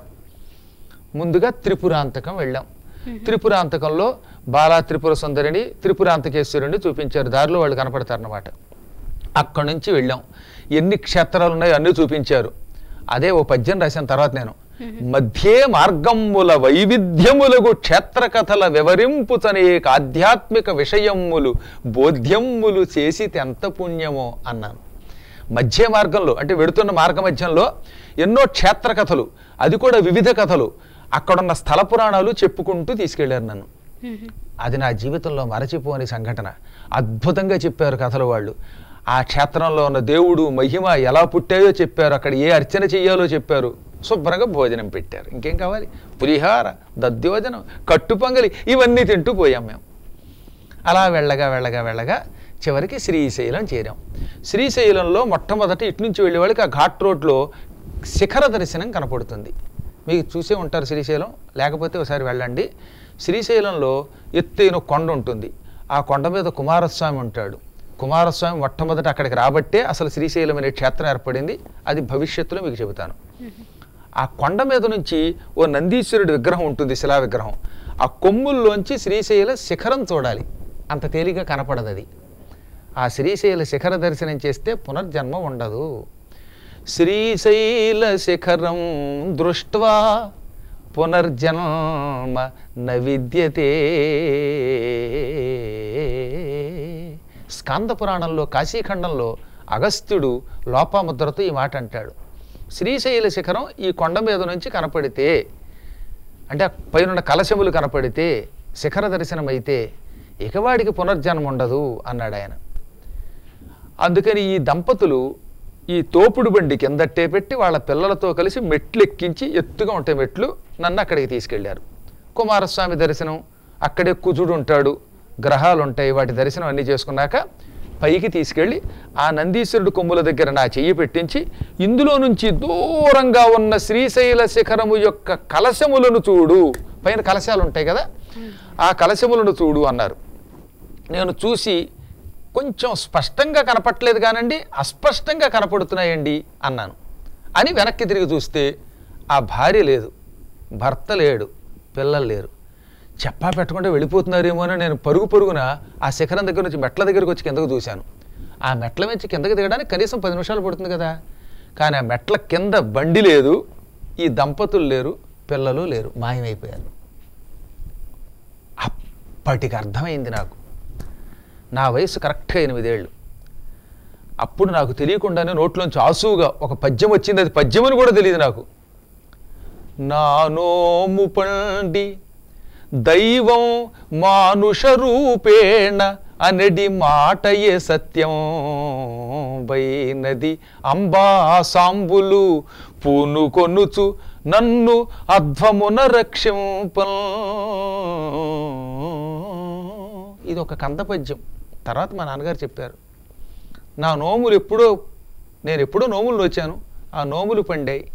ముందుగా త్రిపురాంతకం వెళ్ళాం త్రిపురాంతకంలో బాలా త్రిపుర సుందరిని త్రిపురాంతకేశ్వరుని చూపించారు దారిలో వాళ్ళు కనపడతారన్నమాట అక్కడి నుంచి వెళ్ళాం ఎన్ని క్షేత్రాలు ఉన్నాయో అన్నీ చూపించారు అదే ఓ పద్యం రాశాను తర్వాత నేను మధ్యే మార్గమ్ముల వైవిధ్యములకు క్షేత్ర కథల వివరింపుతనేక ఆధ్యాత్మిక విషయములు బోధ్యములు చేసి ఎంత పుణ్యమో అన్నాను మధ్య మార్గంలో అంటే వెడుతున్న మార్గ మధ్యంలో ఎన్నో క్షేత్ర కథలు అది కూడా వివిధ కథలు అక్కడున్న స్థల పురాణాలు చెప్పుకుంటూ తీసుకెళ్లారు నన్ను ఉమ్, అది నా జీవితంలో మరచిపోని సంఘటన అద్భుతంగా చెప్పారు కథలు వాళ్ళు ఆ క్షేత్రంలో ఉన్న దేవుడు మహిమ ఎలా పుట్టాయో చెప్పారు అక్కడ ఏ అర్చన చెయ్యాలో చెప్పారు శుభ్రంగా భోజనం పెట్టారు ఇంకేం కావాలి పులిహార దద్యోజనం కట్టు పొంగలి ఇవన్నీ తింటూ పోయాం మేము అలా వెళ్ళగా వెళ్ళగా వెళ్ళగా చివరికి శ్రీశైలం చేరాం శ్రీశైలంలో మొట్టమొదట ఇటు నుంచి వెళ్ళే వాళ్ళకి ఆ ఘాట్ రోడ్లో శిఖర దర్శనం కనపడుతుంది మీకు చూసే ఉంటారు శ్రీశైలం లేకపోతే ఒకసారి వెళ్ళండి శ్రీశైలంలో ఎత్తైన కొండ ఉంటుంది ఆ కొండ మీద కుమారస్వామి ఉంటాడు కుమారస్వామి మొట్టమొదట అక్కడికి రాబట్టే అసలు శ్రీశైలం అనే క్షేత్రం ఏర్పడింది అది భవిష్యత్తులో మీకు చెబుతాను ఆ కొండ మీద నుంచి ఓ నందీశ్వరుడి విగ్రహం ఉంటుంది శిలా విగ్రహం ఆ కొమ్ముల్లోంచి శ్రీశైల శిఖరం చూడాలి అంత తేలిగ్గా కనపడదు అది ఆ శ్రీశైల శిఖర దర్శనం చేస్తే పునర్జన్మ ఉండదు శ్రీశైల శిఖరం దృష్ట్వా పునర్జన్మ న విద్యతే స్కాంద పురాణంలో కాశీఖండంలో అగస్త్యుడు లోపాముద్రతో ఈ మాట అంటాడు శ్రీశైల శిఖరం ఈ కొండ మీద నుంచి కనపడితే అంటే ఆ పైనున్న కలశములు కనపడితే శిఖర దర్శనం అయితే ఇక వాడికి పునర్జన్మ ఉండదు అన్నాడు ఆయన అందుకని ఈ దంపతులు ఈ తోపుడు బండి కిందట్టే పెట్టి వాళ్ళ పిల్లలతో కలిసి మెట్లు ఎక్కించి ఎత్తుగా ఉంటాయి మెట్లు నన్ను అక్కడికి తీసుకెళ్లారు కుమారస్వామి దర్శనం అక్కడే కుజుడు ఉంటాడు గ్రహాలు ఉంటాయి వాటి దర్శనం అన్నీ చేసుకున్నాక పైకి తీసుకెళ్ళి ఆ నందీశ్వరుడు కొమ్ముల దగ్గర నా చెయ్యి పెట్టించి ఇందులో నుంచి దూరంగా ఉన్న శ్రీశైల శిఖరము యొక్క కలశములను చూడు పైన కలశాలు ఉంటాయి కదా ఆ కలశములను చూడు అన్నారు నేను చూసి కొంచెం స్పష్టంగా కనపట్లేదు కానండి అస్పష్టంగా కనపడుతున్నాయండి అన్నాను అని వెనక్కి తిరిగి చూస్తే ఆ భార్య లేదు భర్త లేడు పిల్లలు లేరు చెప్పా పెట్టకుండా వెళ్ళిపోతున్నారేమో అని నేను పరుగు పరుగున ఆ శిఖరం దగ్గర నుంచి మెట్ల దగ్గరకు వచ్చి కిందకు చూశాను ఆ మెట్ల నుంచి కిందకి దిగడానికి కనీసం పది నిమిషాలు పడుతుంది కదా కానీ ఆ మెట్ల కింద బండి లేదు ఈ దంపతులు లేరు పిల్లలు లేరు మాయమైపోయారు అప్పటికి అర్థమైంది నాకు నా వయసు కరెక్ట్గా ఎనిమిదేళ్ళు అప్పుడు నాకు తెలియకుండానే నోట్లోంచి ఆసువుగా ఒక పద్యం వచ్చింది అది పద్యం అని కూడా తెలియదు నాకు నా నోము పండి దైవం మానుష రూపేణ అనడి మాటయే సత్యం బైనది అంబా సాంబులు పూనుకొనుచు నన్ను అధ్వమున రక్షింపల్ ఇది ఒక కంద పద్యం తర్వాత మా నాన్నగారు చెప్పారు నా నోములు ఎప్పుడో నేను ఎప్పుడో నోములు వచ్చాను ఆ నోములు పండాయి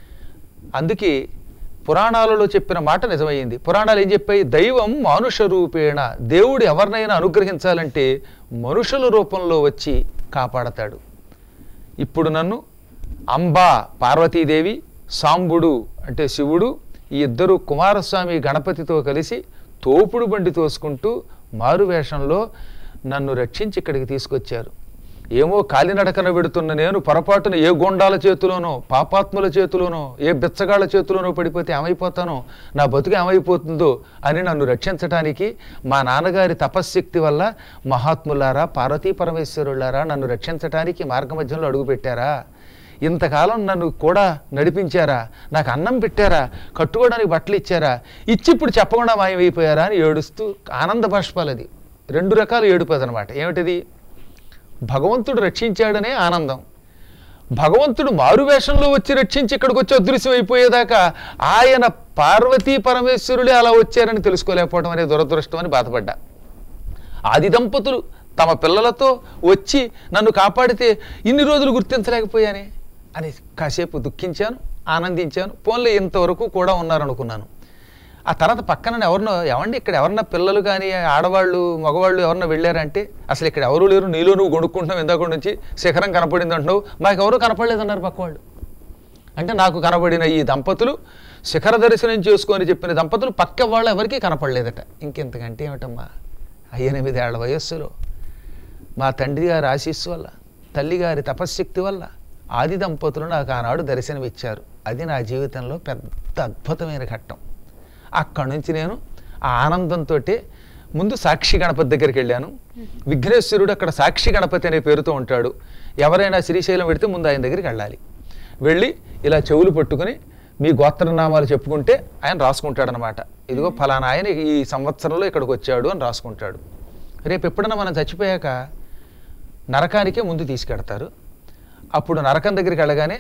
అందుకే పురాణాలలో చెప్పిన మాట నిజమైంది పురాణాలు ఏం చెప్పాయి దైవం మానుష రూపేణ దేవుడు ఎవరినైనా అనుగ్రహించాలంటే మనుషుల రూపంలో వచ్చి కాపాడతాడు ఇప్పుడు నన్ను అంబా పార్వతీదేవి సాంబుడు అంటే శివుడు ఈ ఇద్దరు కుమారస్వామి గణపతితో కలిసి తోపుడు బండి తోసుకుంటూ మారువేషంలో నన్ను రక్షించి ఇక్కడికి తీసుకొచ్చారు ఏమో కాలినడకన పెడుతున్న నేను పొరపాటున ఏ గోండాల చేతిలోనో పాపాత్ముల చేతిలోనో ఏ బిచ్చగాళ్ళ చేతిలోనో పడిపోతే ఏమైపోతానో నా బతుకు ఏమైపోతుందో అని నన్ను రక్షించటానికి మా నాన్నగారి తపశ్శక్తి వల్ల మహాత్ములారా పార్వతీ పరమేశ్వరులారా నన్ను రక్షించటానికి మార్గమధ్యంలో అడుగుపెట్టారా ఇంతకాలం నన్ను కూడా నడిపించారా నాకు అన్నం పెట్టారా కట్టుకోవడానికి బట్టలు ఇచ్చారా ఇచ్చి ఇప్పుడు చెప్పకుండా మాయమైపోయారా అని ఏడుస్తూ ఆనంద బాష్పాలది రెండు రకాల ఏడుపు అదనమాట ఏమిటిది భగవంతుడు రక్షించాడనే ఆనందం భగవంతుడు మారువేషంలో వచ్చి రక్షించి ఇక్కడికి వచ్చి అదృశ్యం అయిపోయేదాకా ఆయన పార్వతీ పరమేశ్వరులే అలా వచ్చారని తెలుసుకోలేకపోవడం అనే దురదృష్టం అని బాధపడ్డా ఆది దంపతులు తమ పిల్లలతో వచ్చి నన్ను కాపాడితే ఇన్ని రోజులు గుర్తించలేకపోయానే అని కాసేపు దుఃఖించాను ఆనందించాను పోన్లే ఇంతవరకు కూడా ఉన్నారనుకున్నాను ఆ తర్వాత పక్కన ఎవరినో ఎవండి ఇక్కడ ఎవరన్నా పిల్లలు కానీ ఆడవాళ్ళు మగవాళ్ళు ఎవరన్నా వెళ్ళారంటే అసలు ఇక్కడ ఎవరు లేరు నీలో నువ్వు కొనుక్కుంటున్నావు ఇందాక నుంచి శిఖరం కనపడింది అంటున్నావు మాకు ఎవరు కనపడలేదన్నారు పక్కవాళ్ళు అంటే నాకు కనబడిన ఈ దంపతులు శిఖర దర్శనం చేసుకొని చెప్పిన దంపతులు పక్క వాళ్ళు ఎవరికీ కనపడలేదట ఇంకెంతకంటే ఏమిటమ్మా ఎనిమిదేళ్ల వయస్సులో మా తండ్రి గారి ఆశీస్సు వల్ల తల్లిగారి తపశ్శక్తి వల్ల ఆది దంపతులు నాకు ఆనాడు దర్శనమిచ్చారు అది నా జీవితంలో పెద్ద అద్భుతమైన ఘట్టం అక్కడి నుంచి నేను ఆ ఆనందంతో ముందు సాక్షి గణపతి దగ్గరికి వెళ్ళాను విఘ్నేశ్వరుడు అక్కడ సాక్షి గణపతి అనే పేరుతో ఉంటాడు ఎవరైనా శ్రీశైలం పెడితే ముందు ఆయన దగ్గరికి వెళ్ళాలి వెళ్ళి ఇలా చెవులు పట్టుకుని మీ గోత్రనామాలు చెప్పుకుంటే ఆయన రాసుకుంటాడనమాట ఇదిగో ఫలానా ఆయన ఈ సంవత్సరంలో ఇక్కడికి వచ్చాడు అని రాసుకుంటాడు రేపు ఎప్పుడైనా మనం చచ్చిపోయాక నరకానికే ముందు తీసుకెడతారు అప్పుడు నరకం దగ్గరికి వెళ్ళగానే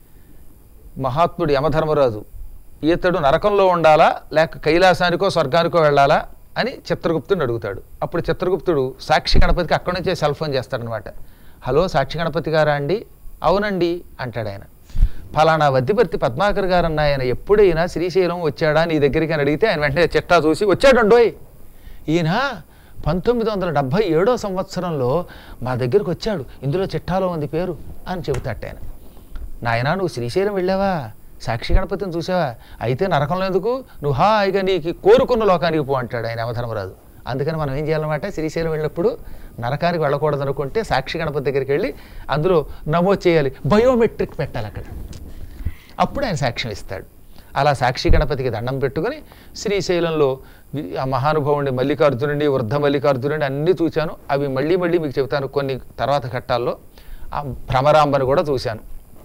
మహాత్ముడు యమధర్మరాజు ఈతడు నరకంలో ఉండాలా లేక కైలాసానికో స్వర్గానికో వెళ్ళాలా అని చిత్రగుప్తుడిని అడుగుతాడు అప్పుడు చిత్రగుప్తుడు సాక్షి గణపతికి అక్కడి నుంచే సెల్ ఫోన్ చేస్తాడనమాట హలో సాక్షి గణపతి గారా అండి అవునండి అంటాడు ఆయన ఫలానా వద్దిపర్తి పద్మాకర్ గారు అన్న ఆయన ఎప్పుడైనా శ్రీశైలం వచ్చాడా నీ దగ్గరికి అని అడిగితే ఆయన వెంటనే చిట్టా చూసి వచ్చాడండోయ్ ఈయన పంతొమ్మిది వందల డెబ్భై ఏడో సంవత్సరంలో మా దగ్గరికి వచ్చాడు ఇందులో చిట్టాలో ఉంది పేరు అని చెబుతాట ఆయన నాయనా నువ్వు శ్రీశైలం వెళ్ళావా సాక్షి గణపతిని చూసావా అయితే నరకంలో ఎందుకు నువ్వు హాయిగా నీకు కోరుకున్న లోకానికి పో అంటాడు ఆయన యమధర్మరాజు అందుకని మనం ఏం చేయాలన్నమాట శ్రీశైలం వెళ్ళినప్పుడు నరకానికి వెళ్ళకూడదు అనుకుంటే సాక్షి గణపతి దగ్గరికి వెళ్ళి అందులో నమోదు చేయాలి బయోమెట్రిక్ పెట్టాలి అక్కడ అప్పుడు ఆయన సాక్ష్యం ఇస్తాడు అలా సాక్షి గణపతికి దండం పెట్టుకుని శ్రీశైలంలో వి- ఆ మహానుభావుని మల్లికార్జునుడి వృద్ధ మల్లికార్జునుడి అన్నీ చూశాను అవి మళ్ళీ మళ్ళీ మీకు చెబుతాను కొన్ని తర్వాత ఘట్టాల్లో ఆ భ్రమరాంబని కూడా చూశాను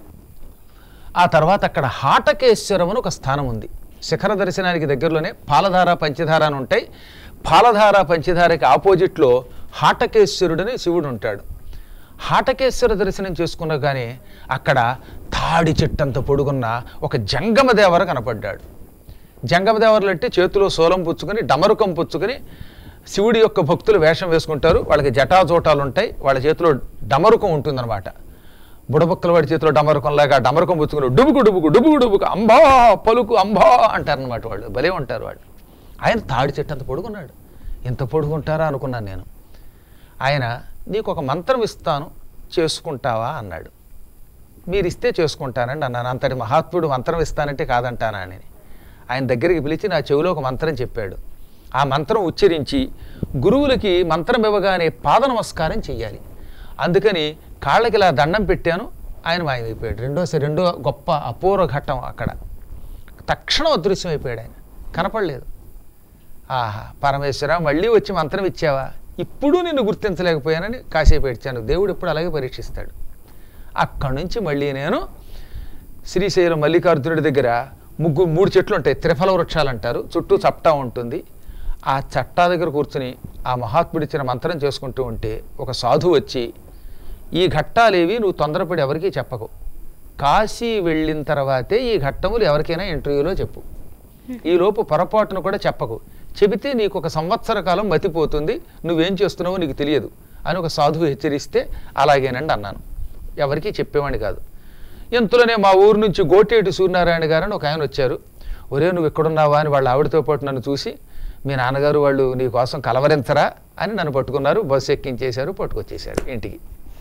ఆ తర్వాత అక్కడ హాటకేశ్వరం అని ఒక స్థానం ఉంది శిఖర దర్శనానికి దగ్గరలోనే పాలధార పంచధార అని ఉంటాయి పాలధార పంచధారకి ఆపోజిట్లో హాటకేశ్వరుడని శివుడు ఉంటాడు హాటకేశ్వర దర్శనం చేసుకున్నా కానీ అక్కడ తాడి చెట్టంత పొడుగున్న ఒక జంగమ దేవర కనపడ్డాడు జంగమ దేవరలు అంటే చేతిలో సోలం పుచ్చుకొని డమరుకం పుచ్చుకొని శివుడి యొక్క భక్తులు వేషం వేసుకుంటారు వాళ్ళకి జటాజోటాలు ఉంటాయి వాళ్ళ చేతిలో డమరుకం ఉంటుందన్నమాట బుడబుక్కల వాడి చేతిలో డమరుకం లాగా ఆ డమరుకం పుచ్చుకుని డుబుకు డుబుకు డుబుకు డుబుకు అంబా పలుకు అంబా అంటారనమాట వాళ్ళు భలే ఉంటారు వాళ్ళు ఆయన తాడి చెట్టు అంత పొడుగున్నాడు ఇంత పొడుగుంటారా అనుకున్నాను నేను ఆయన నీకు ఒక మంత్రం ఇస్తాను చేసుకుంటావా అన్నాడు మీరు ఇస్తే చేసుకుంటానండి అన్నాను అంతటి మహాత్ముడు మంత్రం ఇస్తానంటే కాదంటానా అని ఆయన దగ్గరికి పిలిచి నా చెవిలో ఒక మంత్రం చెప్పాడు ఆ మంత్రం ఉచ్చరించి గురువులకి మంత్రం ఇవ్వగానే పాద నమస్కారం చెయ్యాలి అందుకని కాళ్ళకి ఇలా దండం పెట్టాను ఆయన మాయమైపోయాడు రెండోసారి రెండో గొప్ప అపూర్వ ఘట్టం అక్కడ తక్షణం అదృశ్యం అయిపోయాడు ఆయన కనపడలేదు ఆహా పరమేశ్వర మళ్ళీ వచ్చి మంత్రం ఇచ్చావా ఇప్పుడు నిన్ను గుర్తించలేకపోయానని కాసేపు ఏడ్చాను దేవుడు ఎప్పుడు అలాగే పరీక్షిస్తాడు అక్కడి నుంచి మళ్ళీ నేను శ్రీశైలం మల్లికార్జునుడి దగ్గర ముగ్గు మూడు చెట్లు ఉంటాయి త్రిఫల వృక్షాలు అంటారు చుట్టూ చట్టా ఉంటుంది ఆ చట్టా దగ్గర కూర్చుని ఆ మహాత్ముడు ఇచ్చిన మంత్రం చేసుకుంటూ ఉంటే ఒక సాధువు వచ్చి ఈ ఘట్టాలేవి నువ్వు తొందరపడి ఎవరికీ చెప్పకు కాశీ వెళ్ళిన తర్వాతే ఈ ఘట్టములు ఎవరికైనా ఇంటర్వ్యూలో చెప్పు ఈ లోపు పొరపాటును కూడా చెప్పకు చెబితే నీకు ఒక సంవత్సర కాలం మతిపోతుంది నువ్వేం చేస్తున్నావో నీకు తెలియదు అని ఒక సాధువు హెచ్చరిస్తే అలాగేనండి అన్నాను ఎవరికీ చెప్పేవాడిని కాదు ఇంతలోనే మా ఊరు నుంచి గోటేటి సూర్యనారాయణ గారు అని ఒక ఆయన వచ్చారు ఒరే నువ్వు ఎక్కడున్నావా అని వాళ్ళ ఆవిడతో పాటు నన్ను చూసి మీ నాన్నగారు వాళ్ళు నీ కోసం కలవరించరా అని నన్ను పట్టుకున్నారు బస్సు ఎక్కించేశారు పట్టుకొచ్చేశారు ఇంటికి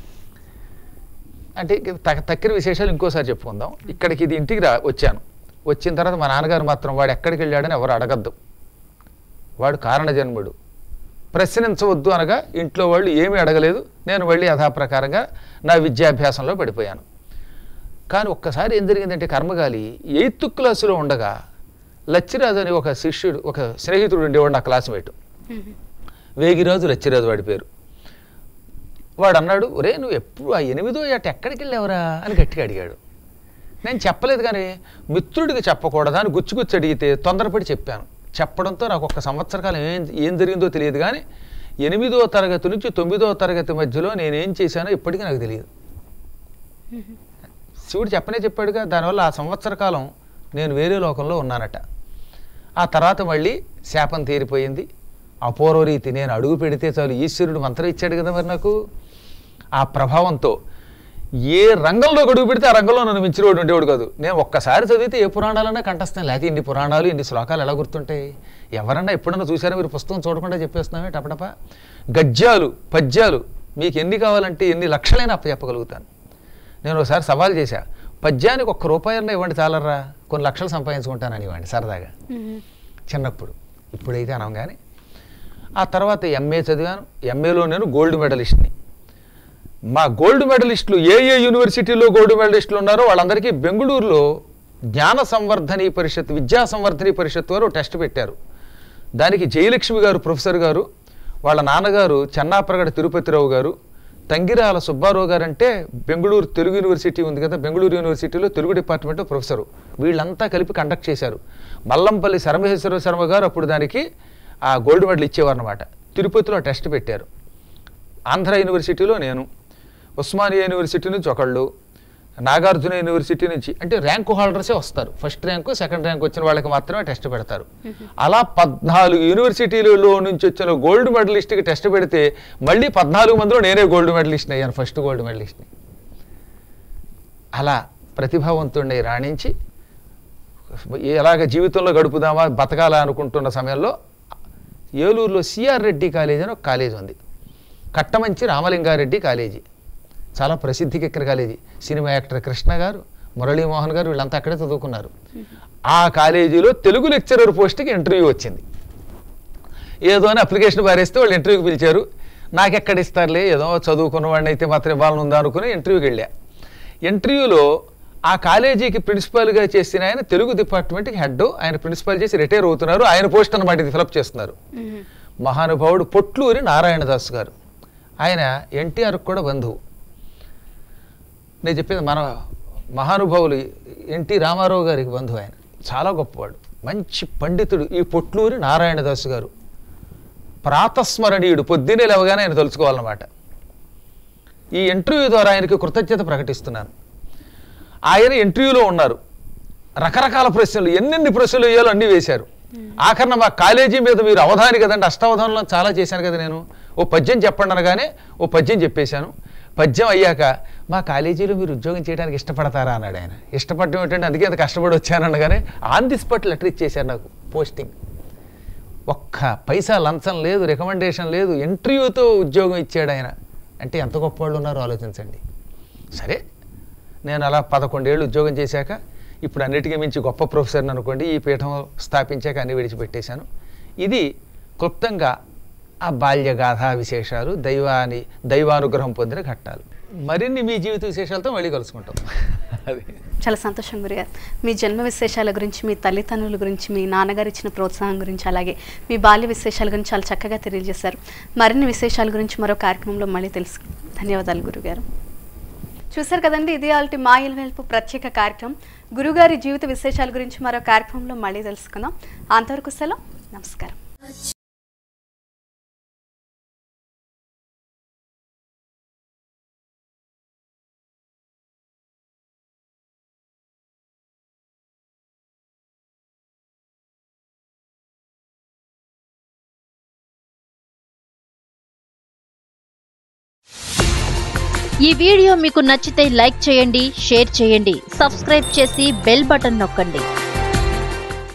అంటే ఇక తక్- తక్కిన విశేషాలు ఇంకోసారి చెప్పుకుందాం ఇక్కడికి ఇది ఇంటికి రా వచ్చాను వచ్చిన తర్వాత మా నాన్నగారు మాత్రం వాడు ఎక్కడికి వెళ్ళాడని ఎవరు అడగద్దు వాడు కారణ జన్ముడు ప్రశ్నించవద్దు అనగా ఇంట్లో వాళ్ళు ఏమీ అడగలేదు నేను వెళ్ళి యథాప్రకారంగా నా విద్యాభ్యాసంలో పడిపోయాను కానీ ఒక్కసారి ఏం జరిగిందంటే కర్మగాలి ఎయిత్ క్లాసులో ఉండగా లచ్చిరాజు అని ఒక శిష్యుడు ఒక స్నేహితుడు ఉండేవాడు నా క్లాస్మేట్ వేగిరాజు లచ్చిరాజు వాడి పేరు వాడు అన్నాడు ఒరే నువ్వు ఎప్పుడు ఆ ఎనిమిదో ఏట ఎక్కడికి వెళ్ళావురా అని గట్టిగా అడిగాడు నేను చెప్పలేదు కానీ మిత్రుడికి చెప్పకూడదా అని గుచ్చి గుచ్చి అడిగితే తొందరపడి చెప్పాను చెప్పడంతో నాకు ఒక్క సంవత్సర కాలం ఏం ఏం జరిగిందో తెలియదు కానీ ఎనిమిదో తరగతి నుంచి తొమ్మిదో తరగతి మధ్యలో నేనేం చేశానో ఇప్పటికీ నాకు తెలియదు శివుడు చెప్పనే చెప్పాడుగా దానివల్ల ఆ సంవత్సర కాలం నేను వేరే లోకంలో ఉన్నానట ఆ తర్వాత మళ్ళీ శాపం తీరిపోయింది అపూర్వ రీతి నేను అడుగు పెడితే చాలు ఈశ్వరుడు మంత్రం ఇచ్చాడు కదా మరి నాకు ఆ ప్రభావంతో ఏ రంగంలో అడుగు పెడితే ఆ రంగంలో నన్ను మించినవాడు ఉండేవాడు కాదు నేను ఒక్కసారి చదివితే ఏ పురాణాలన్నా కంటస్తాను లేకపోతే ఇన్ని పురాణాలు ఇన్ని శ్లోకాలు ఎలా గుర్తుంటాయి ఎవరన్నా ఎప్పుడన్నా చూసారా మీరు పుస్తకం చూడకుండా చెప్పేస్తున్నామే టపటప గద్యాలు పద్యాలు మీకు ఎన్ని కావాలంటే ఎన్ని లక్షలైనా అప్ప చెప్పగలుగుతాను నేను ఒకసారి సవాల్ చేశా పద్యానికి ఒక్క రూపాయన్నా ఇవ్వండి చాలరా కొన్ని లక్షలు సంపాదించుకుంటానని ఇవ్వండి సరదాగా చిన్నప్పుడు ఇప్పుడైతే అనం కానీ ఆ తర్వాత ఎంఏ చదివాను ఎంఏలో నేను గోల్డ్ మెడలిస్ట్ని మా గోల్డ్ మెడలిస్టులు ఏ ఏ యూనివర్సిటీలో గోల్డ్ మెడలిస్టులు ఉన్నారో వాళ్ళందరికీ బెంగళూరులో జ్ఞాన సంవర్ధని పరిషత్ విద్యా సంవర్ధని పరిషత్ వారు టెస్ట్ పెట్టారు దానికి జయలక్ష్మి గారు ప్రొఫెసర్ గారు వాళ్ళ నాన్నగారు చెన్నాప్రగడ తిరుపతిరావు గారు తంగిరాల సుబ్బారావు గారు అంటే బెంగళూరు తెలుగు యూనివర్సిటీ ఉంది కదా బెంగళూరు యూనివర్సిటీలో తెలుగు డిపార్ట్మెంట్ ప్రొఫెసరు వీళ్ళంతా కలిపి కండక్ట్ చేశారు మల్లంపల్లి శరమేశ్వర శర్మ గారు అప్పుడు దానికి ఆ గోల్డ్ మెడల్ ఇచ్చేవారు అనమాట తిరుపతిలో టెస్ట్ పెట్టారు ఆంధ్ర యూనివర్సిటీలో నేను ఉస్మానియా యూనివర్సిటీ నుంచి ఒకళ్ళు నాగార్జున యూనివర్సిటీ నుంచి అంటే ర్యాంకు హోల్డర్సే వస్తారు ఫస్ట్ ర్యాంకు సెకండ్ ర్యాంక్ వచ్చిన వాళ్ళకి మాత్రమే టెస్ట్ పెడతారు అలా పద్నాలుగు యూనివర్సిటీలలో నుంచి వచ్చిన గోల్డ్ మెడలిస్ట్కి టెస్ట్ పెడితే మళ్ళీ పద్నాలుగు మందిలో నేనే గోల్డ్ మెడలిస్ట్ అయ్యాను ఫస్ట్ గోల్డ్ మెడలిస్ట్ని అలా ప్రతిభావంతుడిని రాణించి ఎలాగ జీవితంలో గడుపుదామా బతకాలా అనుకుంటున్న సమయంలో ఏలూరులో సిఆర్ రెడ్డి కాలేజ్ అని ఒక కాలేజ్ ఉంది కట్టమంచి రామలింగారెడ్డి కాలేజీ చాలా ప్రసిద్ధికెక్కిన college cinema actor Krishna garu Muralimohan గారు వీళ్ళంతా అక్కడే చదువుకున్నారు ఆ కాలేజీలో తెలుగు లెక్చరర్ పోస్ట్కి ఇంటర్వ్యూ వచ్చింది ఏదో అని అప్లికేషన్ పారేస్తే వాళ్ళు ఇంటర్వ్యూకి పిలిచారు నాకు ఎక్కడ ఇస్తారులే ఏదో చదువుకున్న వాడిని అయితే మాత్రం ఇవ్వాలని ఉందా అనుకుని ఇంటర్వ్యూకి వెళ్ళా ఇంటర్వ్యూలో ఆ కాలేజీకి ప్రిన్సిపాల్గా చేసిన ఆయన తెలుగు డిపార్ట్మెంట్కి హెడ్ ఆయన ప్రిన్సిపాల్ చేసి రిటైర్ అవుతున్నారు ఆయన పోస్ట్ అనమాట ఇది ఫిలప్ చేస్తున్నారు మ్మ్. మహానుభావుడు పొట్లూరి నారాయణదాస్ గారు ఆయన ఎన్టీఆర్కి కూడా బంధువు నేను చెప్పేది మన మహానుభావులు ఎన్టీ రామారావు గారికి బంధువు ఆయన చాలా గొప్పవాడు మంచి పండితుడు ఈ పొట్లూరి నారాయణదాస్ గారు ప్రాతస్మరణీయుడు పొద్దున్నే లేవగానే ఆయన తలుచుకోవాలన్నమాట ఈ ఇంటర్వ్యూ ద్వారా ఆయనకి కృతజ్ఞత ప్రకటిస్తున్నాను ఆయన ఇంటర్వ్యూలో ఉన్నారు రకరకాల ప్రశ్నలు ఎన్నెన్ని ప్రశ్నలు వేయాలో అన్నీ వేశారు ఆఖరణ మా కాలేజీ మీద మీరు అవధాని కదండి అష్టావధానంలో చాలా చేశాను కదా నేను ఓ పద్యం చెప్పండి అనగానే ఓ పద్యం చెప్పేశాను పద్యం అయ్యాక మా కాలేజీలో మీరు ఉద్యోగం చేయడానికి ఇష్టపడతారా అన్నాడు ఆయన ఇష్టపడటం ఏంటంటే అందుకే అంత కష్టపడి వచ్చాననగానే ఆన్ ది స్పాట్ లెటర్ ఇచ్చేశారు నాకు పోస్టింగ్ ఒక్క పైసా లంచం లేదు రికమెండేషన్ లేదు ఇంటర్వ్యూతో ఉద్యోగం ఇచ్చాడు ఆయన అంటే ఎంత గొప్ప వాళ్ళు ఉన్నారో ఆలోచించండి సరే నేను అలా పదకొండేళ్ళు ఉద్యోగం చేశాక ఇప్పుడు అన్నిటికీ మించి గొప్ప ప్రొఫెసర్ని అనుకోండి ఈ పీఠం స్థాపించాక అన్ని విడిచిపెట్టేశాను ఇది క్లుప్తంగా ఆ బాల్యగాథ విశేషాలు దైవాని దైవానుగ్రహం పొందిన ఘట్టాలు మరిన్ని మీ జీవిత విశేషాలతో మళ్ళీ కలుసుకుంటాం అది చాలా సంతోషం గురుగారు మీ జన్మ విశేషాల గురించి మీ తల్లిదండ్రుల గురించి మీ నాన్నగారు ఇచ్చిన ప్రోత్సాహం గురించి అలాగే మీ బాల్య విశేషాల గురించి చాలా చక్కగా తెలియజేశారు మరిన్ని విశేషాల గురించి మరో కార్యక్రమంలో మళ్ళీ తెలుసు ధన్యవాదాలు గురుగారు చూశారు కదండి ఇది వాళ్ళ మా ఇల్వెల్పు ప్రత్యేక కార్యక్రమం గురుగారి జీవిత విశేషాల గురించి మరో కార్యక్రమంలో మళ్ళీ తెలుసుకుందాం అంతవరకు సెలవు నమస్కారం ఈ వీడియో మీకు నచ్చితే లైక్ చేయండి షేర్ చేయండి సబ్స్క్రైబ్ చేసి బెల్ బటన్ నొక్కండి